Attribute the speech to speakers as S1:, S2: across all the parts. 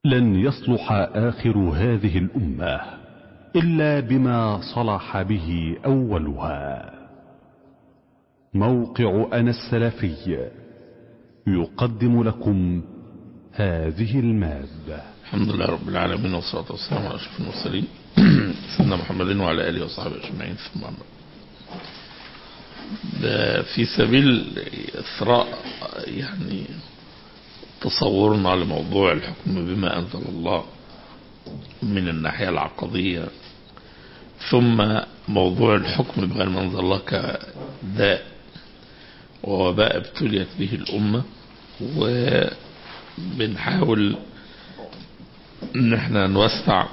S1: لن يصلح آخر هذه الأمة إلا بما صلح به أولها موقع أنا السلفي يقدم لكم هذه المادة
S2: الحمد لله رب العالمين والصلاة والسلام على أشرف المرسلين سيدنا محمد وعلى آله وصحبه أجمعين ثم أما في سبيل إثراء يعني تصورنا لموضوع الحكم بما أنزل الله من الناحية العقدية ثم موضوع الحكم بغير ما أنزل الله كداء ووباء ابتليت به الأمة وبنحاول ان احنا نوسع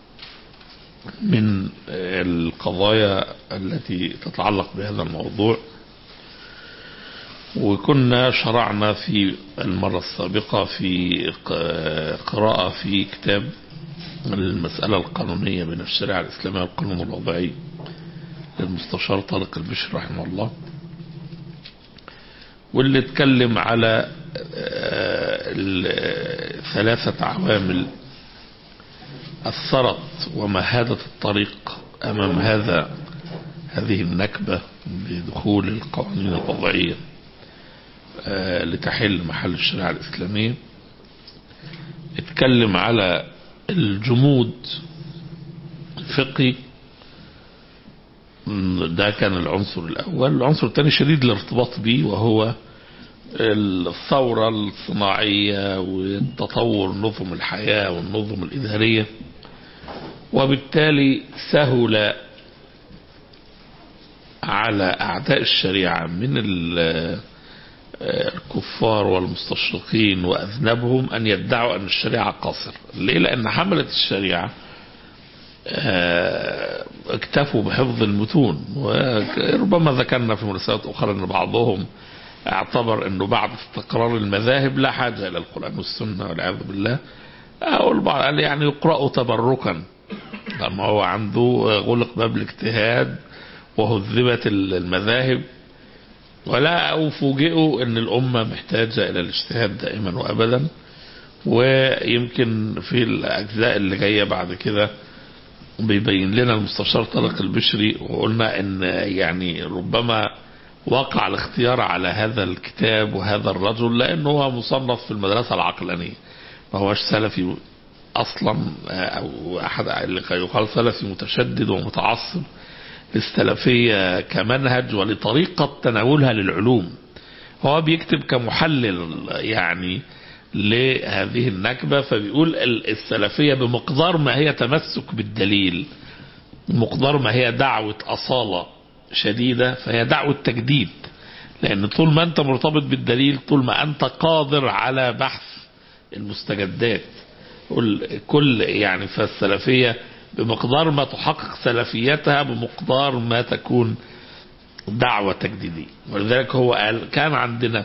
S2: من القضايا التي تتعلق بهذا الموضوع وكنا شرعنا في المرة السابقة في قراءة في كتاب المسألة القانونية بين الشريعة الإسلامية والقانون الوضعي للمستشار طارق البشر رحمه الله واللي اتكلم على ثلاثة عوامل أثرت ومهادت الطريق أمام هذا هذه النكبة بدخول القوانين الوضعية لتحل محل الشريعة الإسلامية اتكلم على الجمود الفقهي ده كان العنصر الأول العنصر الثاني شديد الارتباط به وهو الثورة الصناعية وتطور نظم الحياة والنظم الإدارية وبالتالي سهل على أعداء الشريعة من الكفار والمستشرقين وأذنبهم أن يدعوا أن الشريعة قاصر ليه لأن حملة الشريعة اكتفوا بحفظ المتون وربما ذكرنا في مرسلات أخرى أن بعضهم اعتبر أنه بعد استقرار المذاهب لا حاجة إلى القرآن والسنة والعياذ بالله أو البعض قال يعني يقرأوا تبركا لما هو عنده غلق باب الاجتهاد وهذبت المذاهب ولا أو فوجئوا أن الأمة محتاجة إلى الاجتهاد دائما وأبدا ويمكن في الأجزاء اللي جاية بعد كده بيبين لنا المستشار طارق البشري وقلنا أن يعني ربما وقع الاختيار على هذا الكتاب وهذا الرجل لأنه هو مصنف في المدرسة العقلانية ما هوش سلفي اصلا او احد اللي يقال سلفي متشدد ومتعصب للسلفية كمنهج ولطريقة تناولها للعلوم هو بيكتب كمحلل يعني لهذه النكبة فبيقول السلفية بمقدار ما هي تمسك بالدليل مقدار ما هي دعوة أصالة شديدة فهي دعوة تجديد لأن طول ما أنت مرتبط بالدليل طول ما أنت قادر على بحث المستجدات كل يعني فالسلفية بمقدار ما تحقق سلفيتها بمقدار ما تكون دعوة تجديدية ولذلك هو قال كان عندنا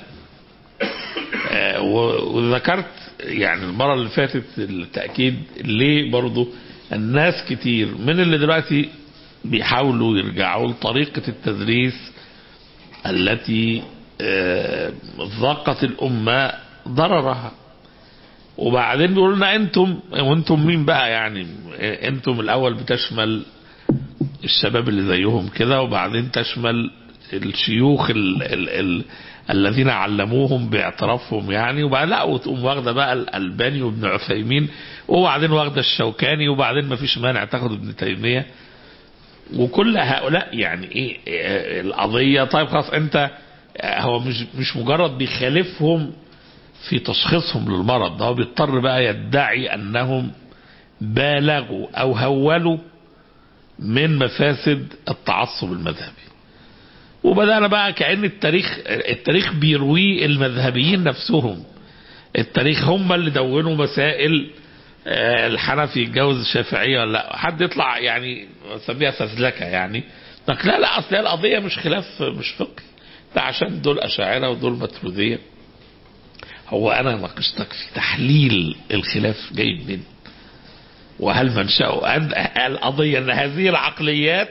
S2: وذكرت يعني المرة اللي فاتت التأكيد ليه برضو الناس كتير من اللي دلوقتي بيحاولوا يرجعوا لطريقة التدريس التي ذاقت الأمة ضررها وبعدين بيقولوا لنا انتم وانتم مين بقى يعني انتم الاول بتشمل الشباب اللي زيهم كده وبعدين تشمل الشيوخ ال ال ال الذين علموهم باعترافهم يعني وبعدين لا وتقوم واخده بقى الالباني وابن عثيمين وبعدين واخده الشوكاني وبعدين ما فيش مانع تاخد ابن تيميه وكل هؤلاء يعني ايه القضيه طيب خلاص انت هو مش مش مجرد بيخالفهم في تشخيصهم للمرض ده هو بيضطر بقى يدعي انهم بالغوا او هولوا من مفاسد التعصب المذهبي وبدأنا بقى كأن التاريخ التاريخ بيروي المذهبيين نفسهم التاريخ هم اللي دونوا مسائل الحنفي يتجوز الشافعية ولا لا حد يطلع يعني نسميها فزلكة يعني لك لا لا اصل القضية مش خلاف مش فقهي ده عشان دول أشاعرة ودول متروذية هو أنا ناقشتك في تحليل الخلاف جاي منين وهل منشأه القضية أن هذه العقليات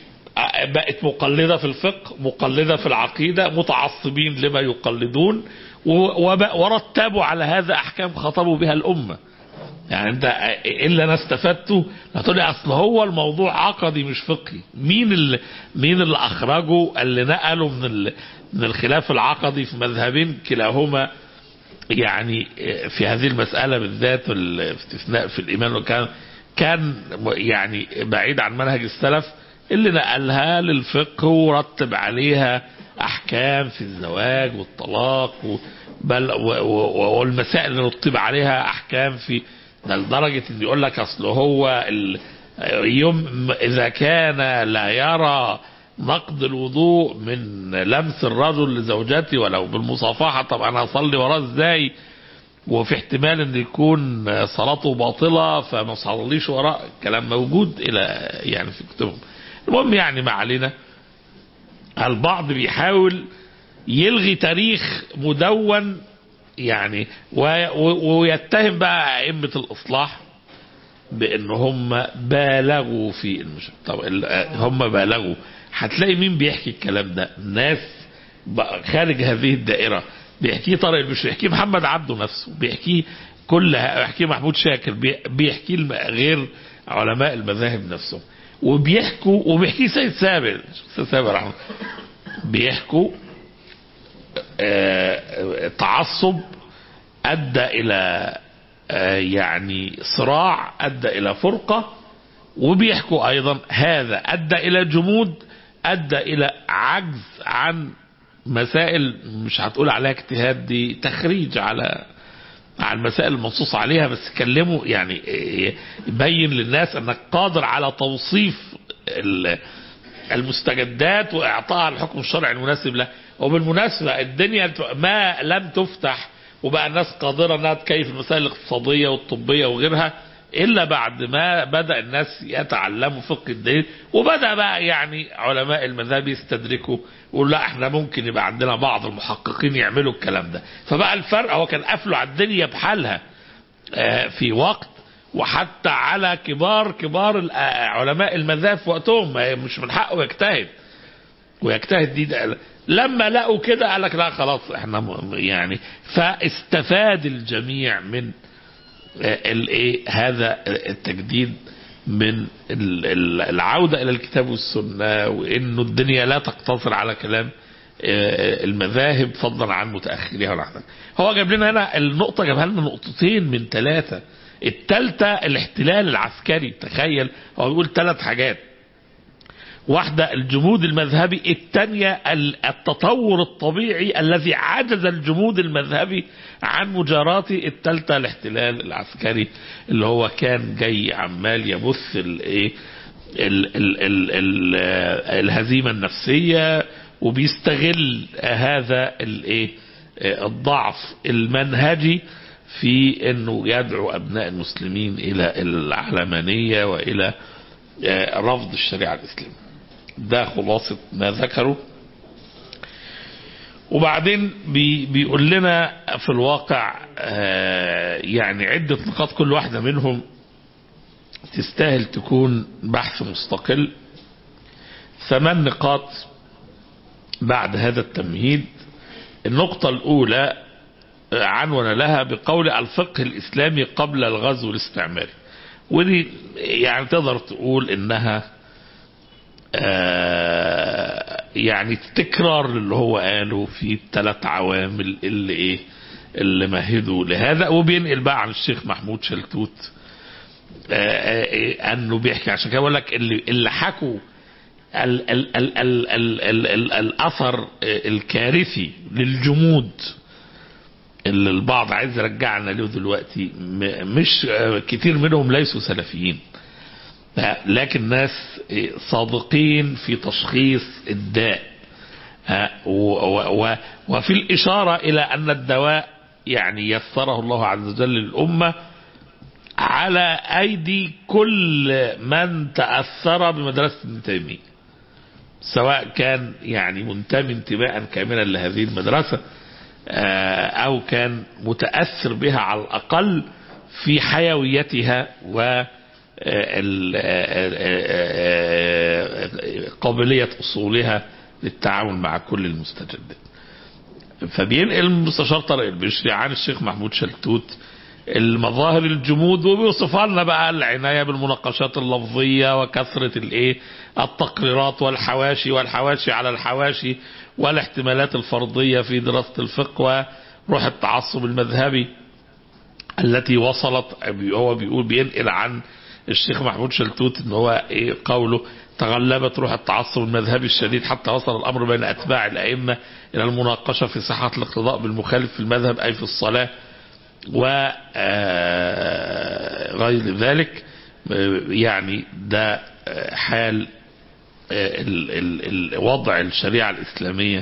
S2: بقت مقلدة في الفقه مقلدة في العقيدة متعصبين لما يقلدون و- وب- ورتبوا على هذا احكام خاطبوا بها الامه يعني انت ايه اللي انا استفدته هتقول لي اصل هو الموضوع عقدي مش فقهي مين اللي مين اللي اخرجه اللي نقله من ال- من الخلاف العقدي في مذهبين كلاهما يعني في هذه المسألة بالذات الاستثناء في الإيمان وكان كان يعني بعيد عن منهج السلف اللي نقلها للفقه ورتب عليها أحكام في الزواج والطلاق و- بل و- و- والمسائل اللي رتب عليها أحكام في ده لدرجة إن يقول لك أصل هو ال- يوم إذا كان لا يرى نقض الوضوء من لمس الرجل لزوجته ولو بالمصافحة طب أنا أصلي وراه إزاي وفي احتمال ان يكون صلاته باطلة فما صليش وراه كلام موجود الى يعني في كتبهم المهم يعني ما علينا البعض بيحاول يلغي تاريخ مدون يعني و- و- ويتهم بقى ائمة الاصلاح بان هم بالغوا في المش... طب ال- هم بالغوا هتلاقي مين بيحكي الكلام ده ناس بقى خارج هذه الدائرة بيحكيه طارق مش بيحكيه محمد عبده نفسه بيحكيه كل بيحكيه محمود شاكر بي- بيحكيه الم- غير علماء المذاهب نفسهم وبيحكوا وبيحكيه سيد سابر سيد سابر رحمه بيحكوا آه، تعصب ادى الى آه، يعني صراع ادى الى فرقه وبيحكوا ايضا هذا ادى الى جمود ادى الى عجز عن مسائل مش هتقول عليها اجتهاد دي تخريج على على المسائل المنصوص عليها بس كلموا يعني إيه، يبين للناس انك قادر على توصيف ال- المستجدات واعطائها الحكم الشرعي المناسب له وبالمناسبه الدنيا ما لم تفتح وبقى الناس قادره انها تكيف المسائل الاقتصاديه والطبيه وغيرها الا بعد ما بدا الناس يتعلموا فقه الدين وبدا بقى يعني علماء المذاهب يستدركوا يقولوا لا احنا ممكن يبقى عندنا بعض المحققين يعملوا الكلام ده فبقى الفرق هو كان قافله على الدنيا بحالها آه، في وقت وحتى على كبار كبار ال- آه، علماء المذاهب في وقتهم ما- مش من حقه يجتهد ويجتهد دي ده لما لقوا كده قال لك لا خلاص احنا م- يعني فاستفاد الجميع من آه، الايه هذا التجديد من ال- ال- العودة إلى الكتاب والسنة وإنه الدنيا لا تقتصر على كلام آه، المذاهب فضلا عن متأخريها ونحن هو جاب لنا هنا النقطة جابها لنا نقطتين من ثلاثة الثالثة الاحتلال العسكري تخيل هو بيقول ثلاث حاجات واحدة الجمود المذهبي الثانية ال- التطور الطبيعي الذي عجز الجمود المذهبي عن مجاراته الثالثة الاحتلال العسكري اللي هو كان جاي عمال يبث الايه ال ال ال ال الهزيمة النفسية وبيستغل هذا الايه الضعف المنهجي في انه يدعو ابناء المسلمين الى العلمانية والى آه، رفض الشريعة الإسلامية ده خلاصة ما ذكره وبعدين بي بيقول لنا في الواقع آه، يعني عدة نقاط كل واحدة منهم تستاهل تكون بحث مستقل ثمان نقاط بعد هذا التمهيد النقطة الأولى آه، عنون لها بقول الفقه الإسلامي قبل الغزو الاستعماري ودي يعني تقدر تقول انها آه يعني تكرار اللي هو قاله في الثلاث عوامل اللي ايه اللي مهدوا لهذا وبينقل بقى عن الشيخ محمود شلتوت آه آه انه بيحكي عشان كده بقول لك اللي اللي حكوا ال ال ال ال ال ال ال الاثر الكارثي للجمود اللي البعض عايز يرجعنا له دلوقتي م- مش آه، كتير منهم ليسوا سلفيين لا، لكن ناس آه، صادقين في تشخيص الداء آه، و- و- و- وفي الإشارة إلى أن الدواء يعني يسره الله عز وجل للأمة على أيدي كل من تأثر بمدرسة ابن تيمية سواء كان يعني منتمي انتماء كاملا لهذه المدرسة آه، أو كان متأثر بها على الأقل في حيويتها و آه، ال- آه، آه، آه، قابلية أصولها للتعامل مع كل المستجدات فبينقل المستشار طارق البشري عن الشيخ محمود شلتوت المظاهر الجمود وبيوصفها لنا بقى العنايه بالمناقشات اللفظيه وكثره الايه التقريرات والحواشي والحواشي على الحواشي والاحتمالات الفرضيه في دراسه الفقه وروح التعصب المذهبي التي وصلت هو بيقول بينقل عن الشيخ محمود شلتوت ان هو ايه قوله تغلبت روح التعصب المذهبي الشديد حتى وصل الامر بين اتباع الائمه الى المناقشه في صحه الاقتضاء بالمخالف في المذهب اي في الصلاه وغير ذلك يعني ده حال وضع الشريعة الإسلامية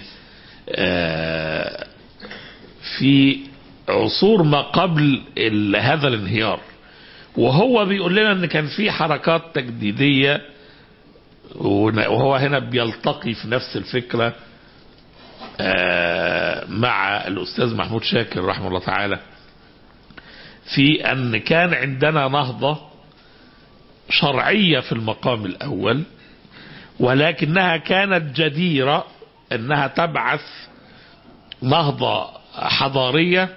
S2: في عصور ما قبل هذا الانهيار وهو بيقول لنا ان كان في حركات تجديدية وهو هنا بيلتقي في نفس الفكرة مع الأستاذ محمود شاكر رحمه الله تعالى في أن كان عندنا نهضة شرعية في المقام الأول ولكنها كانت جديرة أنها تبعث نهضة حضارية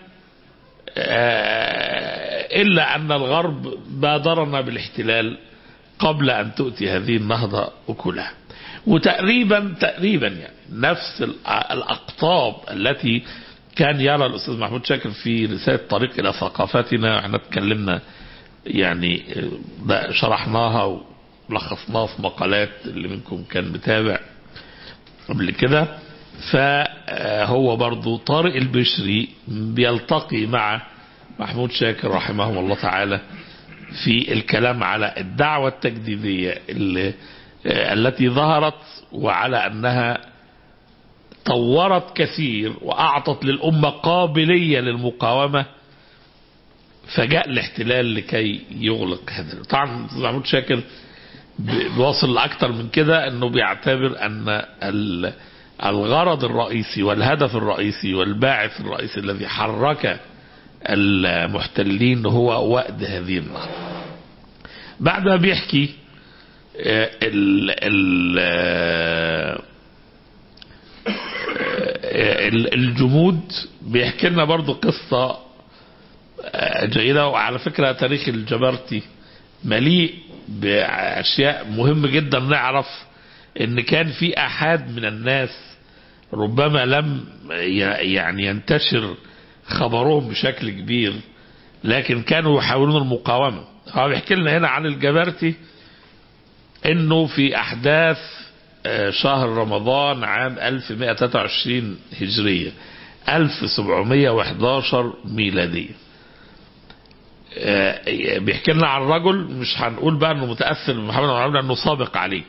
S2: إلا أن الغرب بادرنا بالاحتلال قبل أن تؤتي هذه النهضة أكلها وتقريبا تقريبا يعني نفس الأقطاب التي كان يرى الأستاذ محمود شاكر في رسالة طريق إلى ثقافتنا احنا اتكلمنا يعني شرحناها ولخصناها في مقالات اللي منكم كان متابع قبل كده فهو برضو طارق البشري بيلتقي مع محمود شاكر رحمه الله تعالى في الكلام على الدعوة التجديدية اللي التي ظهرت وعلى أنها طورت كثير وأعطت للأمة قابلية للمقاومة فجاء الاحتلال لكي يغلق هذا طبعا محمود شاكر بيوصل لأكثر من كده أنه بيعتبر أن الغرض الرئيسي والهدف الرئيسي والباعث الرئيسي الذي حرك المحتلين هو وأد هذه النهضة بعد ما بيحكي ال ال الجمود بيحكي لنا برضو قصة جيدة وعلى فكرة تاريخ الجبرتي مليء بأشياء مهم جدا نعرف ان كان في احد من الناس ربما لم يعني ينتشر خبرهم بشكل كبير لكن كانوا يحاولون المقاومة هو بيحكي لنا هنا عن الجبرتي انه في احداث شهر رمضان عام 1123 هجرية 1711 ميلادية بيحكي لنا عن رجل مش هنقول بقى انه متاثر بمحمد بن لانه سابق عليه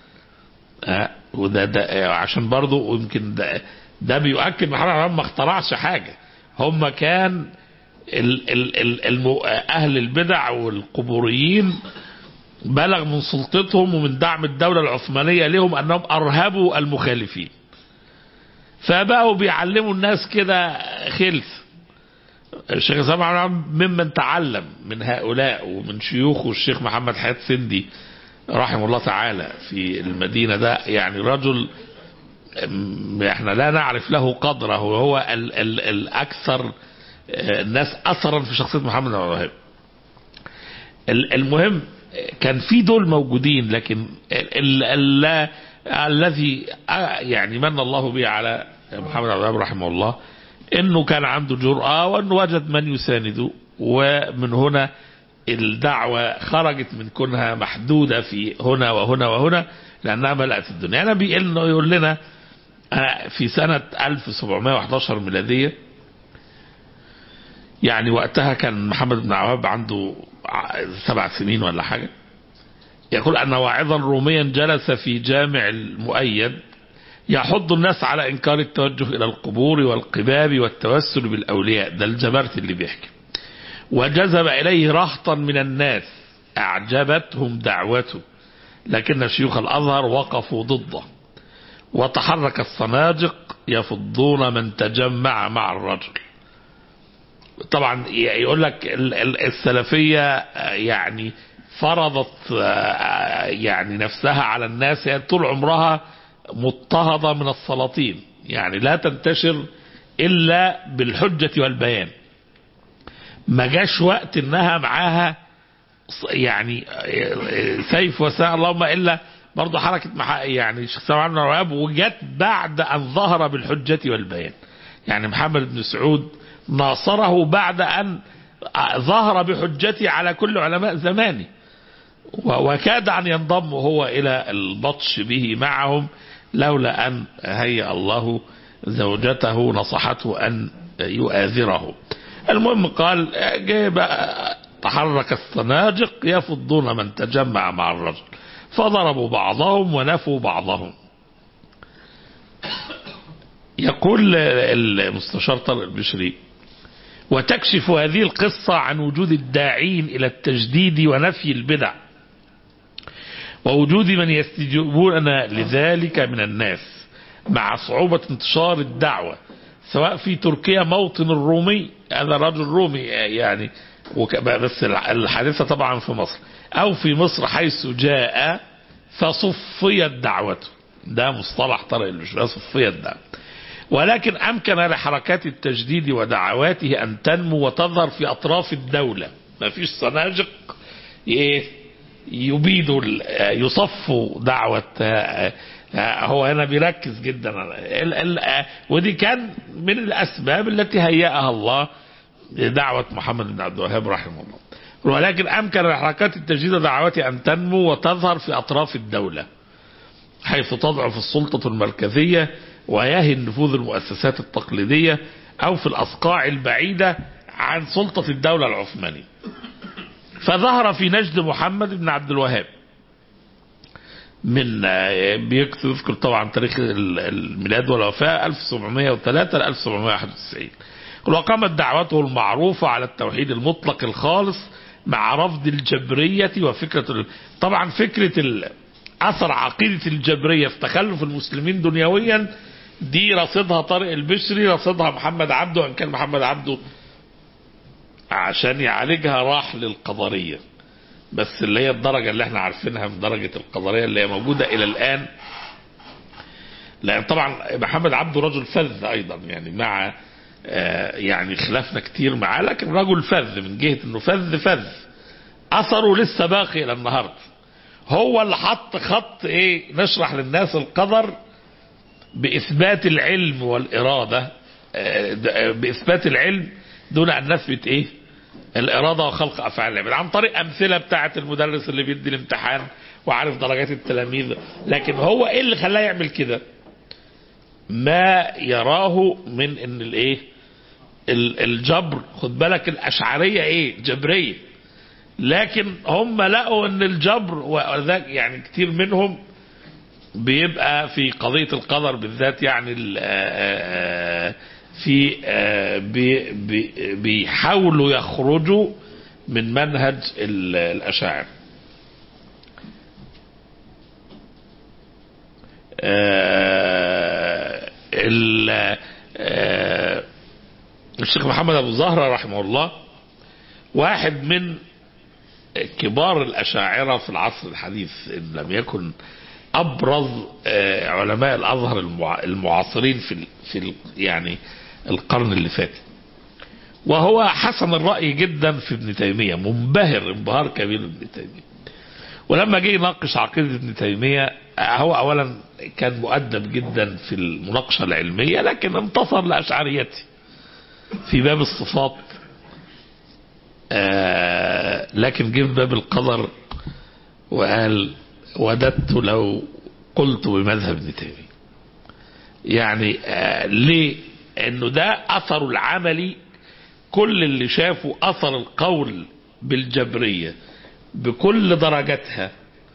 S2: وده ده عشان برضه ويمكن ده, ده بيؤكد محمد بن ما اخترعش حاجه هم كان ال ال ال الم اهل البدع والقبوريين بلغ من سلطتهم ومن دعم الدولة العثمانية لهم أنهم أرهبوا المخالفين فبقوا بيعلموا الناس كده خلف الشيخ سامع ممن تعلم من هؤلاء ومن شيوخه الشيخ محمد حياة سندي رحمه الله تعالى في المدينة ده يعني رجل احنا لا نعرف له قدره وهو ال ال الأكثر الناس أثرا في شخصية محمد بن الوهاب المهم كان في دول موجودين لكن ال ال الذي يعني من الله به على محمد عبد الوهاب رحمه الله انه كان عنده جرأة وانه وجد من يسانده ومن هنا الدعوة خرجت من كونها محدودة في هنا وهنا وهنا لأنها ملأت الدنيا أنا بيقول يقول لنا في سنة 1711 ميلادية يعني وقتها كان محمد بن عواب عنده سبع سنين ولا حاجة يقول أن واعظا روميا جلس في جامع المؤيد يحض الناس على إنكار التوجه إلى القبور والقباب والتوسل بالأولياء ده الجبرت اللي بيحكي وجذب إليه رهطا من الناس أعجبتهم دعوته لكن شيوخ الأزهر وقفوا ضده وتحرك الصنادق يفضون من تجمع مع الرجل طبعا يقول لك السلفية يعني فرضت يعني نفسها على الناس يعني طول عمرها مضطهدة من السلاطين يعني لا تنتشر إلا بالحجة والبيان ما جاش وقت انها معاها يعني سيف وساء اللهم الا برضه حركه مح... يعني الشيخ سامع بن رواب وجت بعد ان ظهر بالحجه والبيان يعني محمد بن سعود ناصره بعد ان ظهر بحجته على كل علماء زمانه وكاد ان ينضم هو الى البطش به معهم لولا ان هيأ الله زوجته نصحته ان يؤاذره المهم قال جاء بقى تحرك الصناجق يفضون من تجمع مع الرجل فضربوا بعضهم ونفوا بعضهم يقول المستشار طارق البشري وتكشف هذه القصة عن وجود الداعين إلى التجديد ونفي البدع ووجود من يستجيبون لذلك من الناس مع صعوبة انتشار الدعوة سواء في تركيا موطن الرومي هذا رجل رومي يعني بس الحادثة طبعا في مصر أو في مصر حيث جاء فصفيت دعوته ده مصطلح طارق البشري صفيت دعوته ولكن أمكن لحركات التجديد ودعواته أن تنمو وتظهر في أطراف الدولة ما فيش صناجق يبيدوا يصفوا دعوة هو هنا بيركز جدا ودي كان من الأسباب التي هيأها الله لدعوة محمد بن عبد الوهاب رحمه الله ولكن أمكن لحركات التجديد ودعواته أن تنمو وتظهر في أطراف الدولة حيث تضعف السلطة المركزية ويهن نفوذ المؤسسات التقليدية أو في الأصقاع البعيدة عن سلطة الدولة العثمانية فظهر في نجد محمد بن عبد الوهاب من بيذكر طبعا تاريخ الميلاد والوفاة 1703 ل 1791 وقامت دعوته المعروفة على التوحيد المطلق الخالص مع رفض الجبرية وفكرة طبعا فكرة أثر عقيدة الجبرية في تخلف المسلمين دنيويا دي رصدها طارق البشري رصدها محمد عبده وان كان محمد عبده عشان يعالجها راح للقدرية بس اللي هي الدرجة اللي احنا عارفينها من درجة القدرية اللي هي موجودة الى الان لان طبعا محمد عبده رجل فذ ايضا يعني مع آه يعني خلافنا كتير معاه لكن رجل فذ من جهة انه فذ فذ اثره لسه باقي الى النهارده هو اللي حط خط ايه نشرح للناس القدر باثبات العلم والاراده باثبات العلم دون ان نثبت ايه الاراده وخلق افعال العباد عن طريق امثله بتاعه المدرس اللي بيدي الامتحان وعارف درجات التلاميذ لكن هو ايه اللي خلاه يعمل كده ما يراه من ان الايه الجبر خد بالك الاشعريه ايه جبريه لكن هم لقوا ان الجبر وذاك يعني كتير منهم بيبقى في قضية القدر بالذات يعني في بي بيحاولوا يخرجوا من منهج الأشاعر الشيخ محمد أبو زهرة رحمه الله واحد من كبار الأشاعرة في العصر الحديث إن لم يكن أبرز علماء الأزهر المعاصرين في في يعني القرن اللي فات وهو حسن الرأي جدا في ابن تيمية منبهر انبهار كبير بابن تيمية ولما جه يناقش عقيدة ابن تيمية هو أولا كان مؤدب جدا في المناقشة العلمية لكن انتصر لأشعريته في باب الصفات آه لكن جه في باب القدر وقال وددت لو قلت بمذهب ابن تيمية يعني آه ليه انه ده اثر العملي كل اللي شافوا اثر القول بالجبرية بكل درجاتها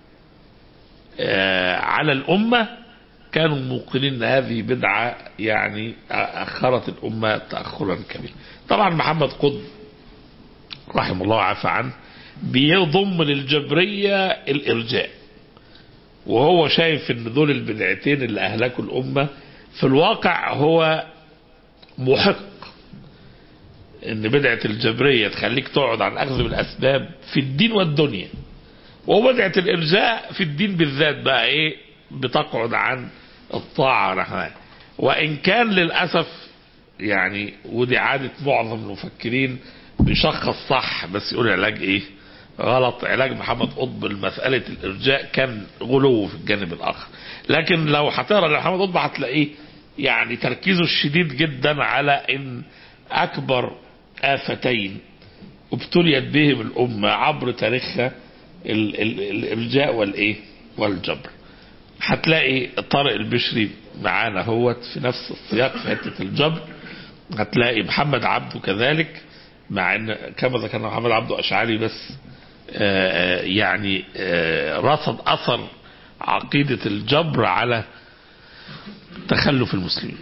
S2: آه على الامة كانوا موقنين ان هذه بدعة يعني اخرت الامة تأخرا كبيرا طبعا محمد قطب رحمه الله وعفى عنه بيضم للجبرية الارجاء وهو شايف ان دول البدعتين اللي اهلكوا الامة في الواقع هو محق ان بدعة الجبرية تخليك تقعد عن اخذ بالاسباب في الدين والدنيا وبدعة الارجاء في الدين بالذات بقى ايه بتقعد عن الطاعة والرحمن وان كان للأسف يعني ودي عادة معظم المفكرين بيشخص صح بس يقول علاج ايه غلط علاج محمد قطب لمسألة الإرجاء كان غلو في الجانب الآخر لكن لو هتقرا لمحمد قطب هتلاقيه يعني تركيزه الشديد جدا على ان اكبر افتين ابتليت بهم الامه عبر تاريخها ال- ال- الارجاء والايه والجبر هتلاقي طارق البشري معانا هوت في نفس السياق في حته الجبر هتلاقي محمد عبده كذلك مع ان كما ذكرنا محمد عبده اشعري بس آه، آه، يعني آه، رصد اثر عقيده الجبر على تخلف المسلمين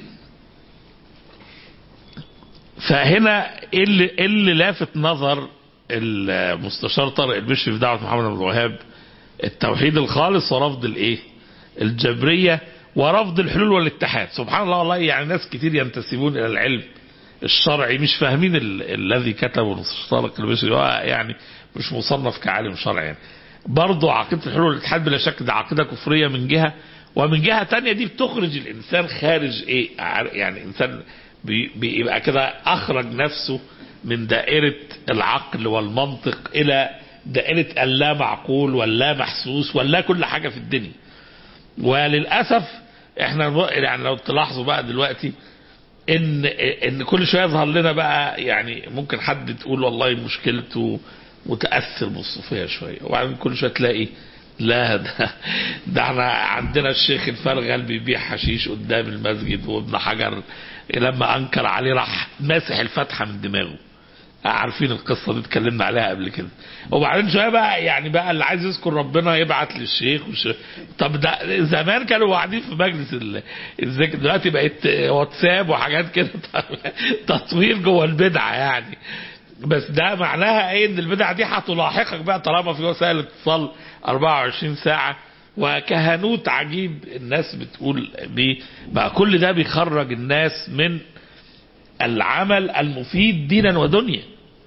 S2: فهنا إيه اللي, إيه اللي لافت نظر المستشار طارق البشري في دعوه محمد بن الوهاب التوحيد الخالص ورفض الايه الجبريه ورفض الحلول والاتحاد سبحان الله والله يعني ناس كتير ينتسبون الى العلم الشرعي مش فاهمين ال- الذي كتبه المستشار طارق البشري هو يعني مش مصنف كعالم شرعي يعني برضه عقيده الحلول والاتحاد بلا شك ده عقيده كفريه من جهه ومن جهه تانية دي بتخرج الانسان خارج ايه عار- يعني انسان بي- بيبقى كده اخرج نفسه من دائره العقل والمنطق الى دائره اللا معقول واللا محسوس واللا كل حاجه في الدنيا وللاسف احنا يعني لو تلاحظوا بقى دلوقتي ان ان كل شويه يظهر لنا بقى يعني ممكن حد تقول والله مشكلته متاثر بالصوفيه شويه وبعدين كل شويه تلاقي لا ده, ده احنا عندنا الشيخ الفرغل بيبيع حشيش قدام المسجد وابن حجر لما انكر عليه راح ماسح الفتحه من دماغه عارفين القصه دي اتكلمنا عليها قبل كده وبعدين شويه بقى يعني بقى اللي عايز يذكر ربنا يبعت للشيخ وش... طب ده زمان كانوا قاعدين في مجلس ال- الذكر دلوقتي بقت واتساب وحاجات كده تطوير جوه البدعه يعني بس ده معناها ايه ان البدعه دي هتلاحقك بقى طالما في وسائل اتصال 24 ساعه وكهنوت عجيب الناس بتقول بيه بقى كل ده بيخرج الناس من العمل المفيد دينا ودنيا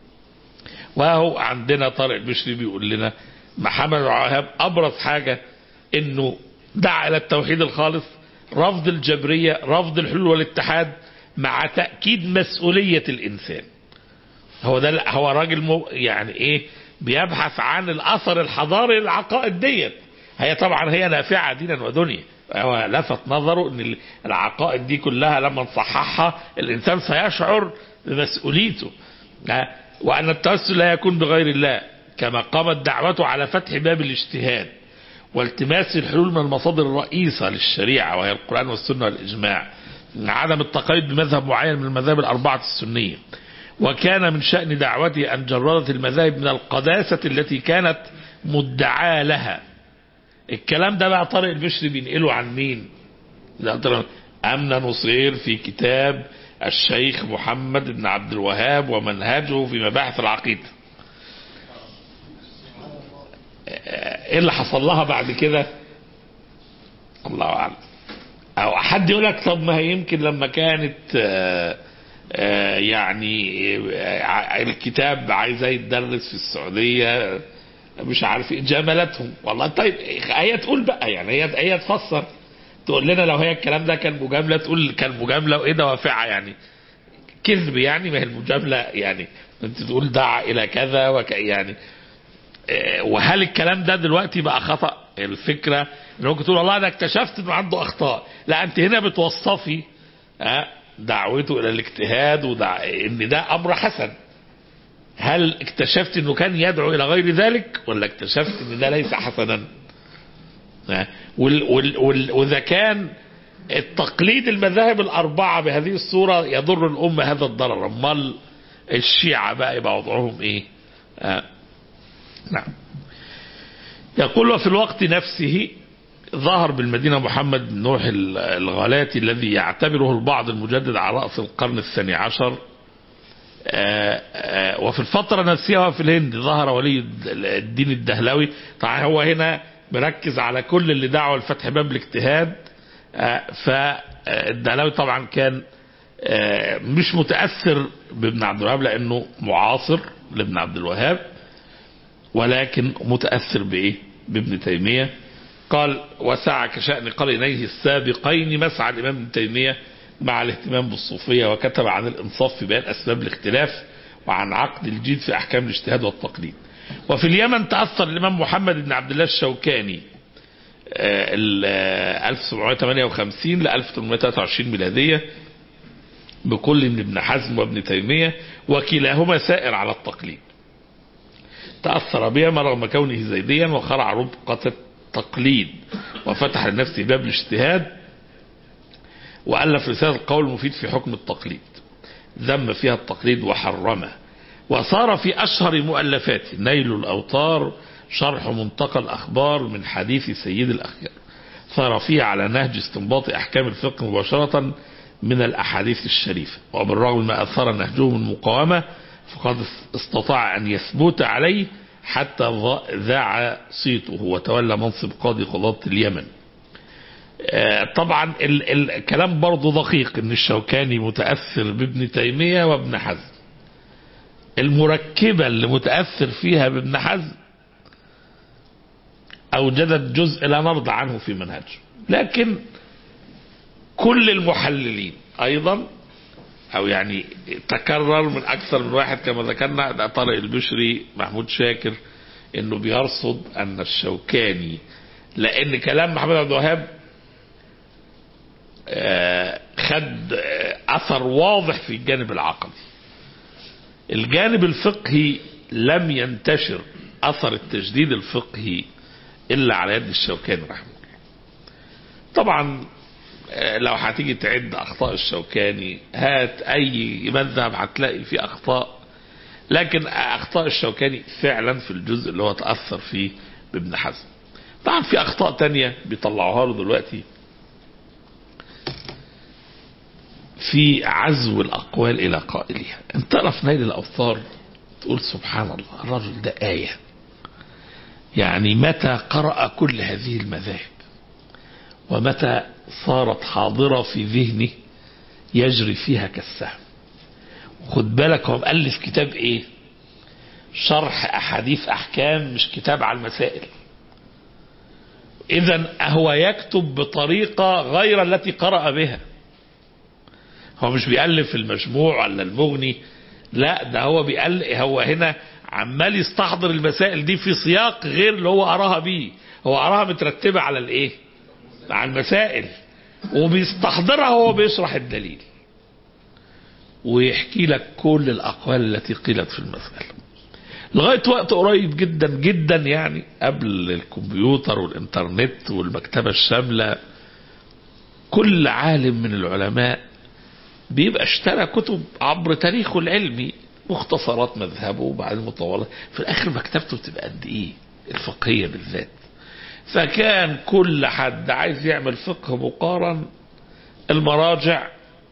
S2: وهو عندنا طارق بشري بيقول لنا محمد الوهاب ابرز حاجه انه دعا الى التوحيد الخالص رفض الجبريه رفض الحلول والاتحاد مع تاكيد مسؤوليه الانسان هو ده هو راجل مو يعني ايه بيبحث عن الاثر الحضاري للعقائد ديت هي طبعا هي نافعه دينا ودنيا هو لفت نظره ان العقائد دي كلها لما نصححها الانسان سيشعر بمسؤوليته ها؟ وان التوسل لا يكون بغير الله كما قامت دعوته على فتح باب الاجتهاد والتماس الحلول من المصادر الرئيسة للشريعة وهي القرآن والسنة والإجماع عدم التقيد بمذهب معين من المذاهب الأربعة السنية وكان من شأن دعوته أن جردت المذاهب من القداسة التي كانت مدعاة لها الكلام ده بقى طارق البشري بينقله عن مين ده طارق- أمن نصير في كتاب الشيخ محمد بن عبد الوهاب ومنهجه في مباحث العقيدة ايه اللي حصل لها بعد كده الله اعلم او حد يقول لك طب ما هي يمكن لما كانت آه، آه، يعني آه، الكتاب عايزاه يتدرس في السعوديه مش عارف ايه جملتهم والله طيب هي تقول بقى يعني هي هي تفسر تقول لنا لو هي الكلام ده كان مجامله تقول كان مجامله وايه ده وافعه يعني كذب يعني ما هي المجامله يعني انت تقول دعا الى كذا وك يعني آه، وهل الكلام ده دلوقتي بقى خطا الفكره ان ممكن تقول والله انا اكتشفت انه عنده اخطاء لا انت هنا بتوصفي آه، دعوته الى الاجتهاد ودع... ان ده امر حسن هل اكتشفت انه كان يدعو الى غير ذلك ولا اكتشفت ان ده ليس حسنا آه، وال... وال... وال... واذا كان التقليد المذاهب الاربعه بهذه الصوره يضر الامه هذا الضرر امال الشيعه بقى يبقى وضعهم ايه آه. نعم يقول وفي الوقت نفسه ظهر بالمدينة محمد بن نوح الغالاتي الذي يعتبره البعض المجدد على رأس القرن الثاني عشر آه، آه، وفي الفترة نفسها وفي الهند ظهر ولي الدين الدهلوي طبعا هو هنا مركز على كل اللي دعوا لفتح باب الاجتهاد آه، فالدهلوي طبعا كان آه، مش متأثر بابن عبد الوهاب لأنه معاصر لابن عبد الوهاب ولكن متأثر بإيه بابن تيمية قال وسعى كشأن قرنيه السابقين مسعى الإمام ابن تيمية مع الاهتمام بالصوفية وكتب عن الإنصاف في بيان أسباب الاختلاف وعن عقد الجيد في أحكام الاجتهاد والتقليد وفي اليمن تأثر الإمام محمد بن عبد الله الشوكاني آه، ال- آه، 1758 ل 1823 ميلادية بكل من ابن حزم وابن تيمية وكلاهما سائر على التقليد تأثر بهما رغم كونه زيديا وخرع ربقة التقليد وفتح لنفسه باب الاجتهاد وألف رسالة القول المفيد في حكم التقليد ذم فيها التقليد وحرمه وصار في أشهر مؤلفاته نيل الأوطار شرح منتقى الأخبار من حديث سيد الأخيار صار فيه على نهج استنباط أحكام الفقه مباشرة من الأحاديث الشريفة وبالرغم ما أثر نهجه من مقاومة فقد استطاع أن يثبت عليه حتى ض- ذاع صيته وتولى منصب قاضي قضاة اليمن آه، طبعا ال- الكلام برضه دقيق ان الشوكاني متأثر بابن تيمية وابن حزم المركبة اللي متأثر فيها بابن حزم أوجدت جزء لا نرضى عنه في منهجه لكن كل المحللين أيضا أو يعني تكرر من أكثر من واحد كما ذكرنا ده طارق البشري محمود شاكر إنه بيرصد أن الشوكاني لأن كلام محمد عبد الوهاب آه، خد آه، أثر واضح في الجانب العقدي الجانب الفقهي لم ينتشر أثر التجديد الفقهي إلا على يد الشوكاني رحمه الله طبعا آه، لو هتيجي تعد أخطاء الشوكاني هات أي مذهب هتلاقي فيه أخطاء لكن أخطاء الشوكاني فعلا في الجزء اللي هو تأثر فيه بابن حزم طبعا في أخطاء تانية بيطلعوها له دلوقتي في عزو الأقوال إلى قائلها انت ترى في نيل الأوثار تقول سبحان الله الرجل ده آية يعني متى قرأ كل هذه المذاهب ومتى صارت حاضرة في ذهنه يجري فيها كالسهم خد بالك هو مؤلف كتاب ايه شرح احاديث احكام مش كتاب على المسائل اذا هو يكتب بطريقة غير التي قرأ بها هو مش بيألف المجموع ولا المغني لا ده هو بيألف هو هنا عمال يستحضر المسائل دي في سياق غير اللي هو قراها بيه هو قراها مترتبة على الايه على المسائل وبيستحضرها وهو بيشرح الدليل ويحكي لك كل الأقوال التي قيلت في المسألة لغاية وقت قريب جدا جدا يعني قبل الكمبيوتر والإنترنت والمكتبة الشاملة كل عالم من العلماء بيبقى اشترى كتب عبر تاريخه العلمي مختصرات مذهبه وبعدين مطولة في الآخر مكتبته بتبقى قد إيه الفقهية بالذات فكان كل حد عايز يعمل فقه مقارن المراجع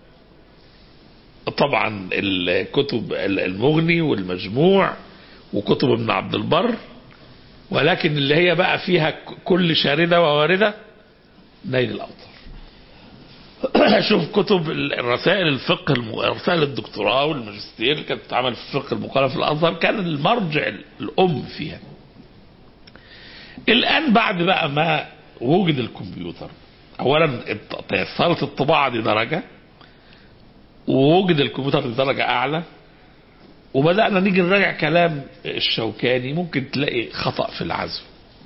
S2: طبعا الكتب المغني والمجموع وكتب ابن عبد البر ولكن اللي هي بقى فيها كل شاردة وواردة نيل الأوطار شوف كتب الرسائل الفقه الم... رسائل الدكتوراه والماجستير اللي كانت بتتعمل في الفقه المقارن في الازهر كان المرجع الام فيها الان بعد بقى ما وجد الكمبيوتر اولا تيسرت الطباعه دي درجه ووجد الكمبيوتر دي درجه اعلى وبدانا نيجي نراجع كلام الشوكاني ممكن تلاقي خطا في العزو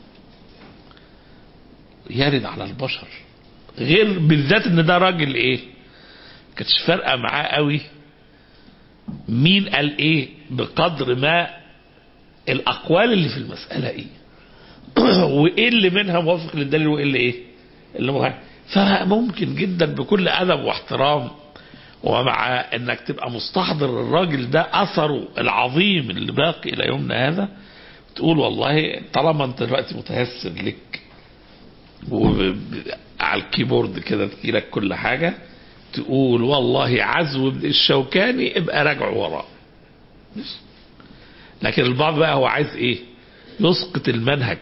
S2: يرد على البشر غير بالذات ان ده راجل ايه كانتش فارقه معاه قوي مين قال ايه بقدر ما الاقوال اللي في المساله ايه وايه اللي منها موافق للدليل وايه اللي ايه اللي مهم فممكن جدا بكل ادب واحترام ومع انك تبقى مستحضر الراجل ده اثره العظيم اللي باقي الى يومنا هذا تقول والله طالما انت دلوقتي متيسر لك على الكيبورد كده تجي لك كل حاجه تقول والله عزو الشوكاني ابقى راجعه وراه لكن البعض بقى هو عايز ايه يسقط المنهج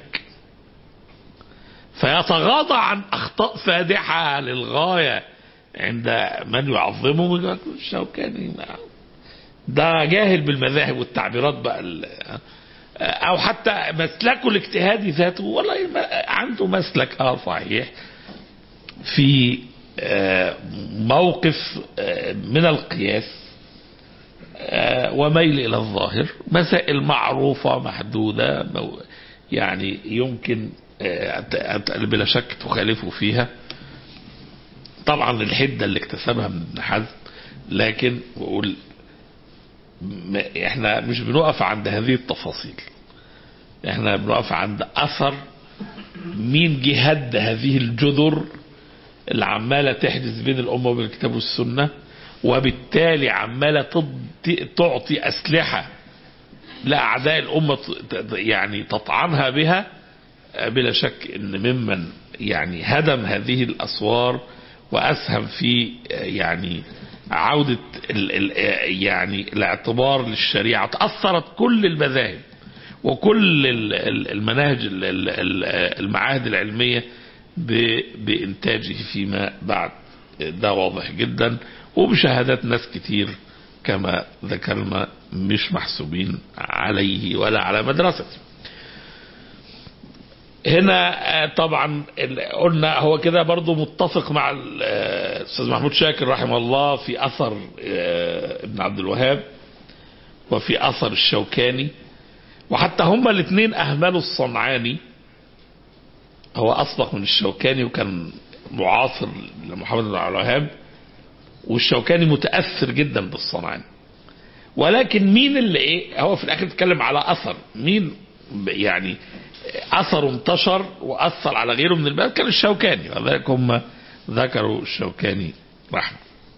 S2: فيتغاضى عن اخطاء فادحه للغايه عند من يعظمه الشوكاني ده جاهل بالمذاهب والتعبيرات بقى او حتى مسلكه الاجتهادي ذاته والله عنده مسلك اه صحيح في آه، موقف آه، من القياس آه، وميل إلى الظاهر مسائل معروفة محدودة مو- يعني يمكن آه، أت- أت- بلا شك تخالفوا فيها طبعا الحدة اللي اكتسبها من ابن حزم لكن بقول م- احنا مش بنقف عند هذه التفاصيل احنا بنقف عند اثر مين جه هد هذه الجذر اللي عمالة تحدث بين الأمة وبين الكتاب والسنة وبالتالي عمالة تض- تعطي أسلحة لأعداء الأمة ت- ت- يعني تطعنها بها آه، بلا شك أن ممن يعني هدم هذه الأسوار وأسهم في آه، يعني عودة ال ال آه، يعني الاعتبار للشريعة تأثرت كل المذاهب وكل ال- ال- المناهج ال- ال- ال- المعاهد العلمية ب- بإنتاجه فيما بعد ده واضح جدا وبشهادات ناس كتير كما ذكرنا مش محسوبين عليه ولا على مدرسته هنا آه، طبعا ال- قلنا هو كده برضو متفق مع ال- آه، الاستاذ محمود شاكر رحمه الله في اثر آه، ابن عبد الوهاب وفي اثر الشوكاني وحتى هما الاثنين اهملوا الصنعاني هو اسبق من الشوكاني وكان معاصر لمحمد بن عبد الوهاب والشوكاني متاثر جدا بالصنعاني ولكن مين اللي ايه هو في الاخر اتكلم على اثر مين ب- يعني اثر انتشر واثر على غيره من البلد كان الشوكاني ولذلك هم ذكروا الشوكاني رحمه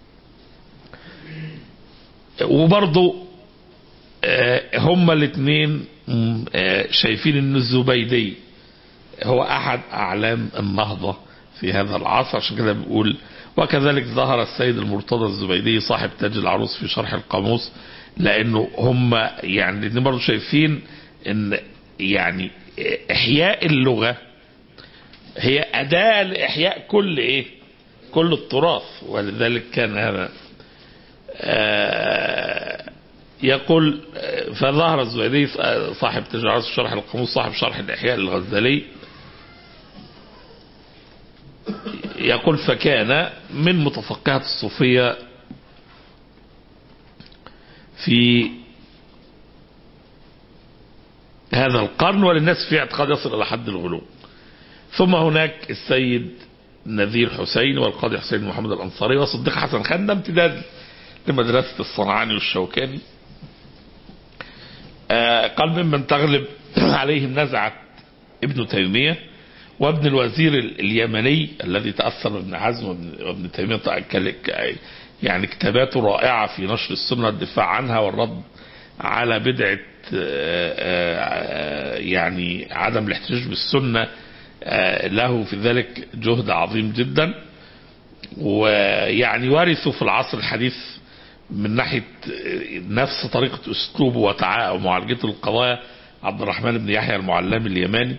S2: وبرضه آه، هما الاثنين شايفين ان الزبيدي هو احد اعلام النهضة في هذا العصر عشان كده بيقول وكذلك ظهر السيد المرتضى الزبيدي صاحب تاج العروس في شرح القاموس لانه هم يعني الاثنين برضه شايفين ان يعني احياء اللغة هي اداة لاحياء كل ايه كل التراث ولذلك كان هذا آه، يقول آه، فظهر الزبيدي آه، صاحب تاج العروس في شرح القاموس صاحب شرح الاحياء الغزالي يقول فكان من متفقهة الصوفية في هذا القرن وللناس في اعتقاد يصل إلى حد الغلو ثم هناك السيد نذير حسين والقاضي حسين بن محمد الأنصاري وصديق حسن خان ده امتداد لمدرسة الصنعاني والشوكاني آه قال ممن تغلب عليهم نزعة ابن تيمية وابن الوزير ال- اليمني الذي تأثر بابن حزم وابن, وابن تيمية طبعاً كان- ك- يعني كتاباته رائعة في نشر السنة والدفاع عنها والرد على بدعة آه، آه، يعني عدم الاحتجاج بالسنة آه، له في ذلك جهد عظيم جدا ويعني ورثوا في العصر الحديث من ناحية نفس طريقة أسلوبه وتعا- ومعالجته للقضايا عبد الرحمن بن يحيى المعلم اليماني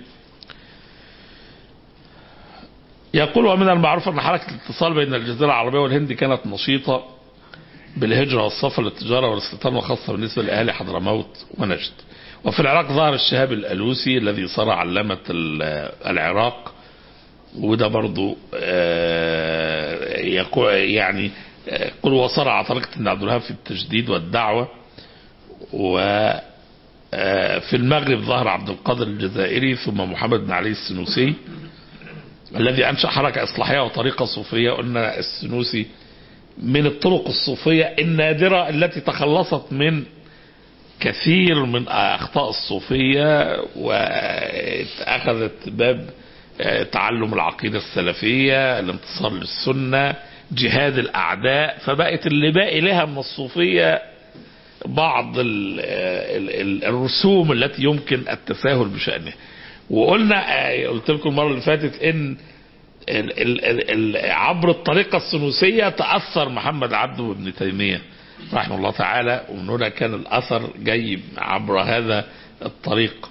S2: يقول ومن المعروف أن حركة الاتصال بين الجزيرة العربية والهند كانت نشيطة بالهجرة والسفر للتجارة والاستيطان وخاصة بالنسبة لأهالي حضرموت ونجد وفي العراق ظهر الشهاب الألوسي الذي صار علامة ال- العراق وده برضو آه، يقول يعني آه، يقول وصار على طريقة ابن عبد الوهاب في التجديد والدعوة و آه، في المغرب ظهر عبد القادر الجزائري ثم محمد بن علي السنوسي الذي أنشأ حركة إصلاحية وطريقة صوفية قلنا السنوسي من الطرق الصوفية النادرة التي تخلصت من كثير من أخطاء الصوفية وأخذت باب آه، تعلم العقيدة السلفية الانتصار للسنة جهاد الأعداء فبقت اللي باقي لها من الصوفية بعض ال ال ال الرسوم التي يمكن التساهل بشأنها وقلنا آه، قلت لكم المرة اللي فاتت ان ال ال ال ال عبر الطريقة السنوسية تأثر محمد عبده وابن تيمية رحمه الله تعالى ومن هنا كان الأثر جاي عبر هذا الطريق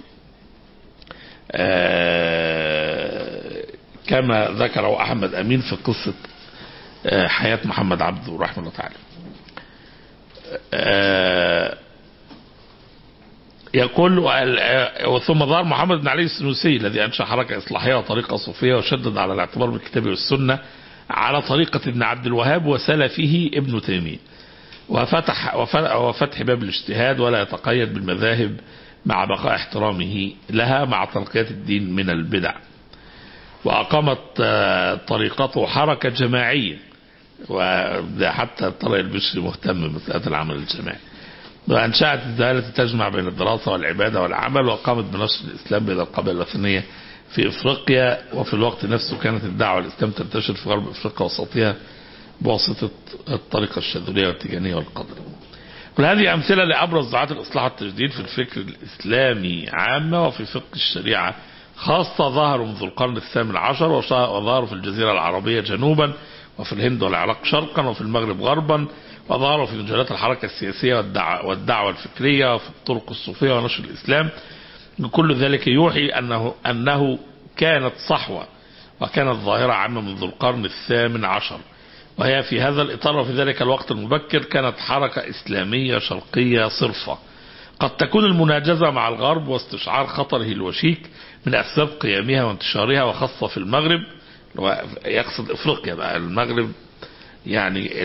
S2: آه، كما ذكره أحمد أمين في قصة آه، حياة محمد عبده رحمه الله تعالى آه، يقول وال- آه، وثم ظهر محمد بن علي السنوسي الذي انشا حركه اصلاحيه وطريقه صوفيه وشدد على الاعتبار بالكتاب والسنه على طريقة ابن عبد الوهاب وسلفه ابن تيمية وفتح وفتح باب الاجتهاد ولا يتقيد بالمذاهب مع بقاء احترامه لها مع تنقية الدين من البدع وأقامت طريقته حركة جماعية وده حتى طلع البشري مهتم بمسألة العمل الجماعي وأنشأت الدائرة تجمع بين الدراسة والعبادة والعمل وقامت بنشر الإسلام بين القبائل الوثنية في إفريقيا وفي الوقت نفسه كانت الدعوة الإسلام تنتشر في غرب إفريقيا وسطها بواسطة الطريقة الشاذلية والتيجانية والقدرية كل هذه أمثلة لأبرز دعاة الإصلاح والتجديد في الفكر الإسلامي عامة وفي فقه الشريعة خاصة ظهروا منذ القرن الثامن عشر وظهروا في الجزيرة العربية جنوبا وفي الهند والعراق شرقا وفي المغرب غربا وظهروا في مجالات الحركة السياسية والدعوة, والدعوة الفكرية وفي الطرق الصوفية ونشر الإسلام كل ذلك يوحي أنه, أنه كانت صحوة وكانت ظاهرة عامة منذ القرن الثامن عشر وهي في هذا الإطار وفي ذلك الوقت المبكر كانت حركة إسلامية شرقية صرفة قد تكون المناجزة مع الغرب واستشعار خطره الوشيك من أسباب قيامها وانتشارها وخاصة في المغرب يقصد إفريقيا بقى المغرب يعني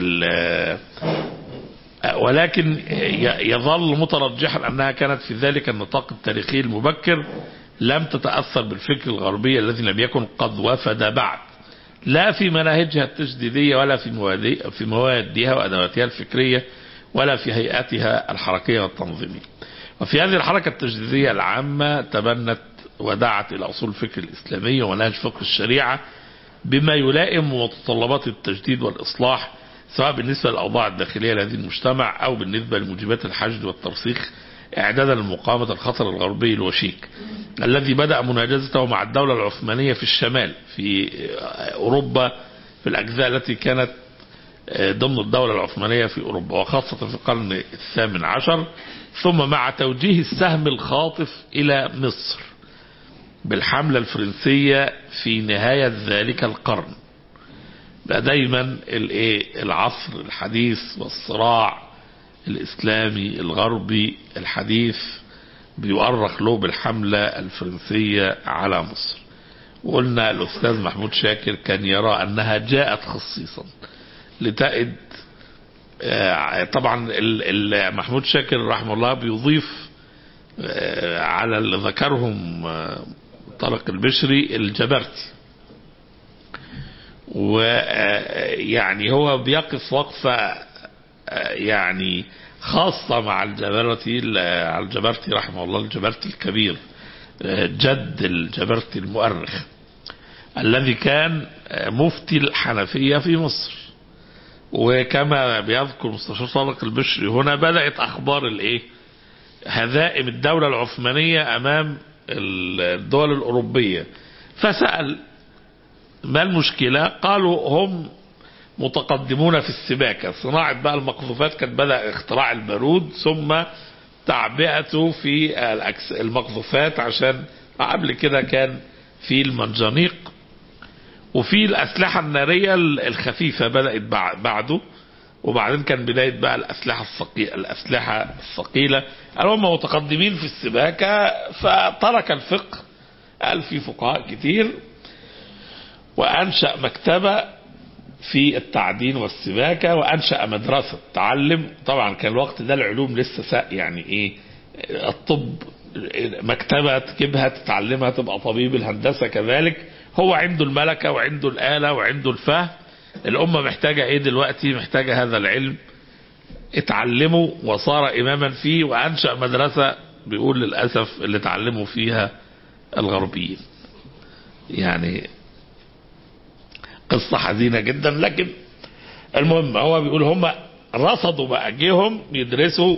S2: ولكن يظل مترجحا أنها كانت في ذلك النطاق التاريخي المبكر لم تتأثر بالفكر الغربي الذي لم يكن قد وفد بعد لا في مناهجها التجديدية ولا في موادي في موادها وأدواتها الفكرية ولا في هيئتها الحركية والتنظيمية وفي هذه الحركة التجديدية العامة تبنت ودعت إلى أصول الفكر الإسلامي ومناهج فقه الشريعة بما يلائم متطلبات التجديد والإصلاح سواء بالنسبة للأوضاع الداخلية لهذه المجتمع أو بالنسبة لموجبات الحشد والترسيخ إعدادا لمقاومة الخطر الغربي الوشيك الذي بدأ مناجزته مع الدولة العثمانية في الشمال في أوروبا في الأجزاء التي كانت ضمن الدولة العثمانية في أوروبا وخاصة في القرن الثامن عشر ثم مع توجيه السهم الخاطف إلى مصر بالحملة الفرنسية في نهاية ذلك القرن بقى دايما العصر الحديث والصراع الإسلامي الغربي الحديث بيؤرخ له بالحملة الفرنسية على مصر وقلنا الأستاذ محمود شاكر كان يرى أنها جاءت خصيصا لتأد طبعا محمود شاكر رحمه الله بيضيف على اللي ذكرهم طارق البشري الجبرتي ويعني هو بيقف وقفة يعني خاصة مع الجبرتي على الجبرتي رحمه الله الجبرتي الكبير جد الجبرتي المؤرخ الذي كان مفتي الحنفية في مصر وكما بيذكر مستشار طارق البشري هنا بدأت أخبار الإيه هزائم الدولة العثمانية أمام الدول الأوروبية فسأل ما المشكلة قالوا هم متقدمون في السباكة صناعة بقى المقذوفات كانت بدأ اختراع البارود ثم تعبئته في المقذوفات عشان قبل كده كان في المنجنيق وفي الأسلحة النارية الخفيفة بدأت بعده وبعدين كان بداية بقى الأسلحة الثقيلة الأسلحة الثقيلة قالوا هم متقدمين في السباكة فترك الفقه قال في فقهاء كتير وأنشأ مكتبة في التعدين والسباكة وأنشأ مدرسة تعلم طبعا كان الوقت ده العلوم لسه يعني إيه الطب مكتبة تجيبها تتعلمها تبقى طبيب الهندسة كذلك هو عنده الملكة وعنده الآلة وعنده الفهم الأمة محتاجة إيه دلوقتي محتاجة هذا العلم اتعلموا وصار إماما فيه وأنشأ مدرسة بيقول للأسف اللي اتعلموا فيها الغربيين يعني قصة حزينة جدا لكن المهم هو بيقول هم رصدوا بقى جيهم يدرسوا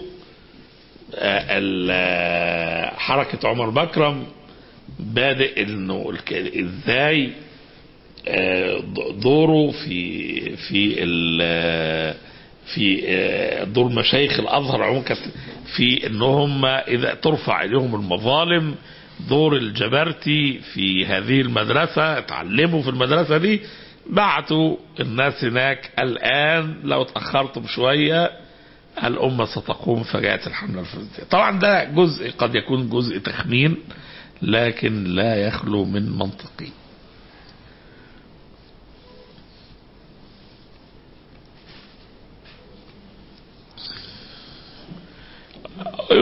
S2: حركة عمر بكرم بادئ انه ازاي دوره في في في دور مشايخ الازهر عموما في انهم اذا ترفع اليهم المظالم دور الجبرتي في هذه المدرسة اتعلموا في المدرسة دي بعتوا الناس هناك الآن لو تأخرتم شوية الأمة ستقوم فجاءت الحملة الفرنسية طبعا ده جزء قد يكون جزء تخمين لكن لا يخلو من منطقي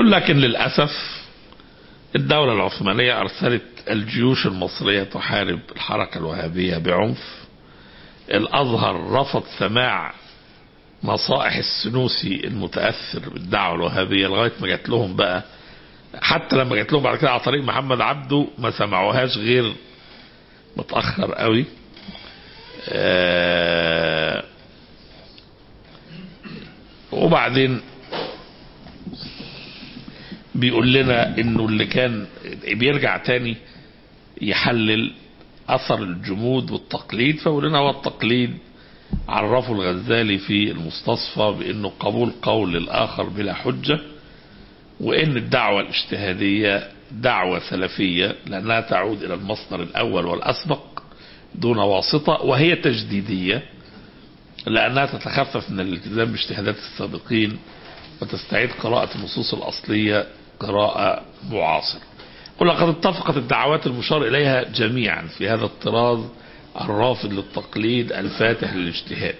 S2: يقول لكن للأسف الدولة العثمانية أرسلت الجيوش المصرية تحارب الحركة الوهابية بعنف الأزهر رفض سماع نصائح السنوسي المتأثر بالدعوة الوهابية لغاية ما جات لهم بقى حتى لما جات لهم بعد كده على طريق محمد عبده ما سمعوهاش غير متأخر قوي آه وبعدين بيقول لنا انه اللي كان بيرجع تاني يحلل اثر الجمود والتقليد فيقول لنا هو التقليد عرفه الغزالي في المستصفى بانه قبول قول الاخر بلا حجه وان الدعوه الاجتهاديه دعوه سلفيه لانها تعود الى المصدر الاول والاسبق دون واسطه وهي تجديديه لانها تتخفف من الالتزام باجتهادات السابقين وتستعيد قراءه النصوص الاصليه قراءه معاصره. ولقد اتفقت الدعوات المشار اليها جميعا في هذا الطراز الرافض للتقليد الفاتح للاجتهاد.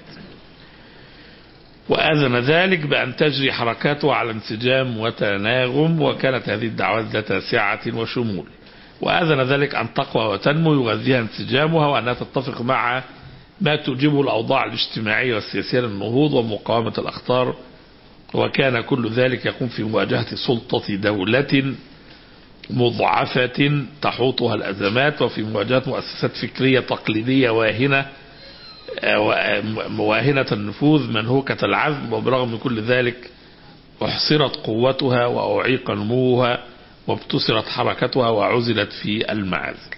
S2: وأذن ذلك بأن تجري حركاته على انسجام وتناغم وكانت هذه الدعوات ذات سعة وشمول وأذن ذلك أن تقوى وتنمو يغذيها انسجامها وأنها تتفق مع ما توجبه الأوضاع الاجتماعية والسياسية للنهوض ومقاومة الأخطار وكان كل ذلك يقوم في مواجهة سلطة دولة مضعفة تحوطها الأزمات وفي مواجهة مؤسسات فكرية تقليدية واهنة واهنة النفوذ منهوكة العزم وبرغم من كل ذلك احصرت قوتها وأعيق نموها وابتسرت حركتها وعزلت في المعازل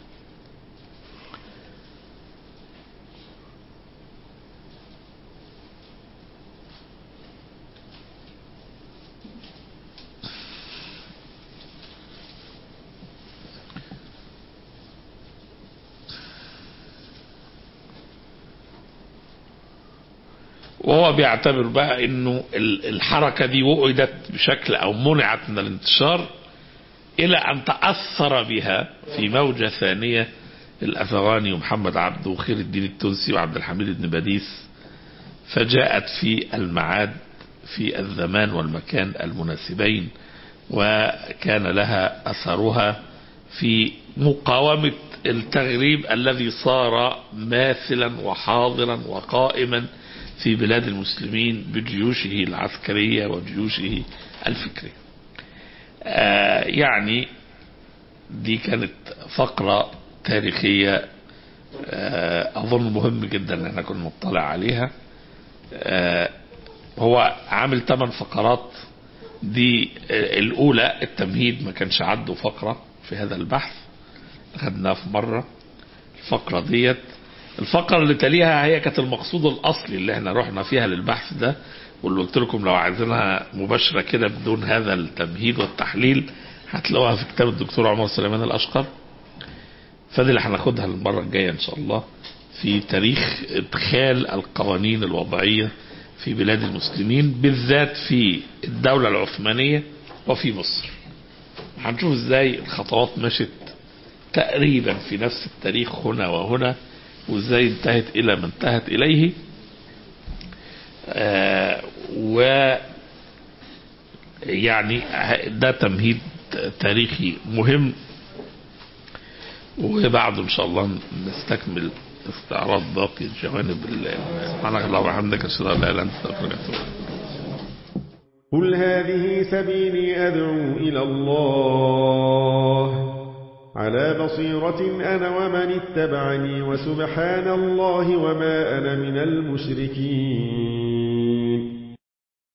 S2: وهو بيعتبر بقى انه الحركة دي وقدت بشكل او منعت من الانتشار الى ان تأثر بها في موجة ثانية الافغاني ومحمد عبده وخير الدين التونسي وعبد الحميد بن باديس فجاءت في المعاد في الزمان والمكان المناسبين وكان لها اثرها في مقاومة التغريب الذي صار ماثلا وحاضرا وقائما في بلاد المسلمين بجيوشه العسكرية وجيوشه الفكرية آه يعني دي كانت فقرة تاريخية آه أظن مهم جدا أن احنا كنا نطلع عليها آه هو عامل ثمان فقرات دي الأولى التمهيد ما كانش عنده فقرة في هذا البحث خدناها في مرة الفقرة ديت الفقرة اللي تليها هي كانت المقصود الأصلي اللي احنا رحنا فيها للبحث ده واللي قلت لكم لو عايزينها مباشرة كده بدون هذا التمهيد والتحليل هتلاقوها في كتاب الدكتور عمر سليمان الأشقر فدي اللي هناخدها المرة الجاية إن شاء الله في تاريخ إدخال القوانين الوضعية في بلاد المسلمين بالذات في الدولة العثمانية وفي مصر هنشوف ازاي الخطوات مشت تقريبا في نفس التاريخ هنا وهنا وازاي انتهت الى ما انتهت اليه آه و يعني ده تمهيد تاريخي مهم وبعده ان شاء الله نستكمل استعراض باقي الجوانب سبحانك اللهم وبحمدك اشهد ان لا اله الا انت استغفرك واتوب
S3: قل هذه سبيلي ادعو الى الله على بصيرة أنا ومن اتبعني وسبحان الله وما أنا من المشركين